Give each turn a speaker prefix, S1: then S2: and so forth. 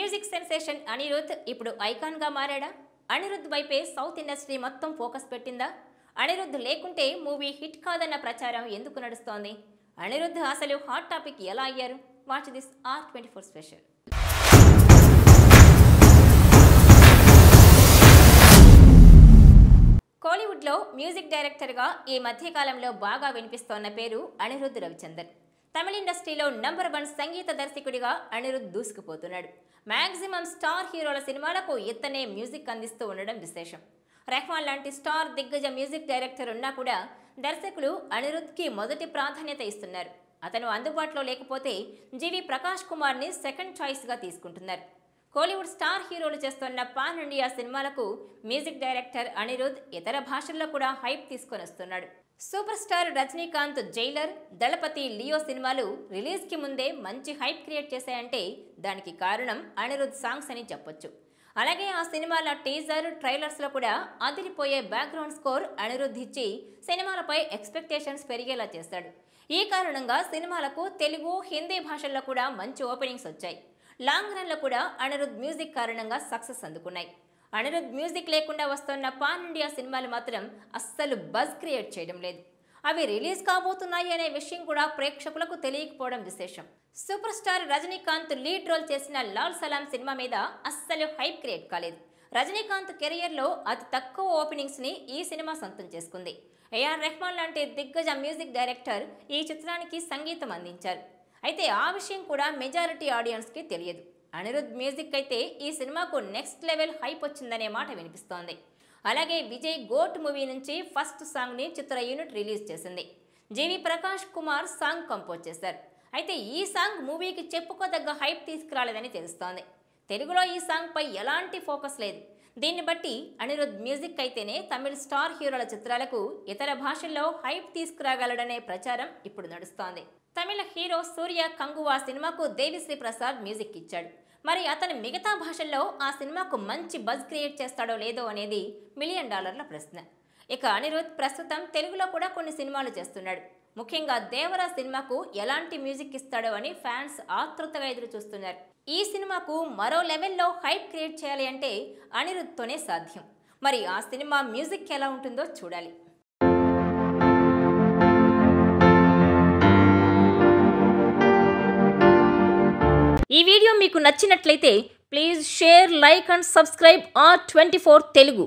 S1: music sensation Anirudh ఇప్పుడు ఐకాన్గా మారాడా అనిరుద్ వైపే south industry మొత్తం ఫోకస్ పెట్టిందా అనిరుద్ లేకుంటే మూవీ హిట్ కాదన్న ప్రచారం ఎందుకు నడుస్తోంది అనిరుద్ అసలు హాట్ టాపిక్ ఎలా అయ్యారు watch this R twenty four special కోలీవుడ్లో మ్యూజిక్ డైరెక్టర్గా ఈ మధ్యకాలంలో బాగా వినిపిస్తోన్న పేరు అనిరుద్ రవిచందర్ తమిళ ఇండస్ట్రీలో నంబర్ వన్ సంగీత దర్శకుడిగా అనిరుద్ దూసుకుపోతున్నాడు మ్యాక్సిమం స్టార్ హీరోల సినిమాలకు ఇతనే మ్యూజిక్ అందిస్తూ ఉండడం విశేషం రెహమాన్ లాంటి స్టార్ దిగ్గజ మ్యూజిక్ డైరెక్టర్ ఉన్నా కూడా దర్శకులు అనిరుద్కి మొదటి ప్రాధాన్యత ఇస్తున్నారు అతను అందుబాటులో లేకపోతే జీవి ప్రకాష్ కుమార్ని సెకండ్ చాయిస్గా తీసుకుంటున్నారు కోలీవుడ్ స్టార్ హీరోలు చేస్తున్న పాన్ ఇండియా సినిమాలకు మ్యూజిక్ డైరెక్టర్ అనిరుద్ ఇతర భాషల్లో కూడా హైప్ తీసుకొని వస్తున్నాడు super star Rajinikanth Jailer Thalapathy Leo సినిమాలు రిలీజ్కి ముందే మంచి హైప్ క్రియేట్ చేశాయంటే దానికి కారణం అనిరుద్ సాంగ్స్ అని చెప్పొచ్చు అలాగే ఆ సినిమాల టీజర్ ట్రైలర్స్లో కూడా అదిరిపోయే బ్యాక్గ్రౌండ్ స్కోర్ అనిరుద్ ఇచ్చి సినిమాలపై ఎక్స్పెక్టేషన్స్ పెరిగేలా చేశాడు ఈ కారణంగా సినిమాలకు తెలుగు హిందీ భాషల్లో కూడా మంచి ఓపెనింగ్స్ వచ్చాయి లాంగ్ రన్లో కూడా అనిరుద్ మ్యూజిక్ కారణంగా సక్సెస్ అందుకున్నాయి అనిరుద్ మ్యూజిక్ లేకుండా వస్తున్న పాన్ ఇండియా సినిమాలు మాత్రం అస్సలు బజ్ క్రియేట్ చేయడం లేదు అవి రిలీజ్ కాబోతున్నాయి అనే విషయం కూడా ప్రేక్షకులకు తెలియకపోవడం విశేషం super star Rajinikanth lead role చేసిన లాల్ సలాం సినిమా మీద అస్సలు హైప్ క్రియేట్ కాలేదు రజనీకాంత్ కెరియర్లో అతి తక్కువ ఓపెనింగ్స్ని ఈ సినిమా సొంతం చేసుకుంది ఏఆర్ రెహమాన్ లాంటి దిగ్గజ మ్యూజిక్ డైరెక్టర్ ఈ చిత్రానికి సంగీతం అందించారు అయితే ఆ విషయం కూడా మెజారిటీ ఆడియన్స్కి తెలియదు అనిరుద్ మ్యూజిక్ అయితే ఈ సినిమాకు నెక్స్ట్ లెవెల్ హైప్ వచ్చిందనే మాట వినిపిస్తోంది అలాగే విజయ్ గోట్ మూవీ నుంచి ఫస్ట్ సాంగ్ని చిత్ర యూనిట్ రిలీజ్ చేసింది G V Prakash Kumar song compose చేశారు అయితే ఈ సాంగ్ మూవీకి చెప్పుకోదగ్గ హైప్ తీసుకురాలేదని తెలుస్తోంది తెలుగులో ఈ సాంగ్పై ఎలాంటి ఫోకస్ లేదు దీన్ని బట్టి అనిరుద్ మ్యూజిక్ అయితేనే తమిళ స్టార్ హీరోల చిత్రాలకు ఇతర భాషల్లో హైప్ తీసుకురాగలడనే ప్రచారం ఇప్పుడు నడుస్తోంది తమిళ హీరో సూర్య కంగువా సినిమాకు దేవిశ్రీ ప్రసాద్ మ్యూజిక్ ఇచ్చాడు మరి అతను మిగతా భాషల్లో ఆ సినిమాకు మంచి బజ్ క్రియేట్ చేస్తాడో లేదో అనేది మిలియన్ డాలర్ల ప్రశ్న ఇక అనిరుద్ ప్రస్తుతం తెలుగులో కూడా కొన్ని సినిమాలు చేస్తున్నాడు ముఖ్యంగా దేవరా సినిమాకు ఎలాంటి మ్యూజిక్ ఇస్తాడో అని ఫ్యాన్స్ ఆతృతగా ఎదురు చూస్తున్నారు ఈ సినిమాకు మరో లెవెల్లో హైప్ క్రియేట్ చేయాలి అంటే అనిరుద్తోనే సాధ్యం మరి ఆ సినిమా మ్యూజిక్ ఎలా ఉంటుందో చూడాలి ఈ వీడియో మీకు నచ్చినట్లయితే please share like and subscribe R twenty Telugu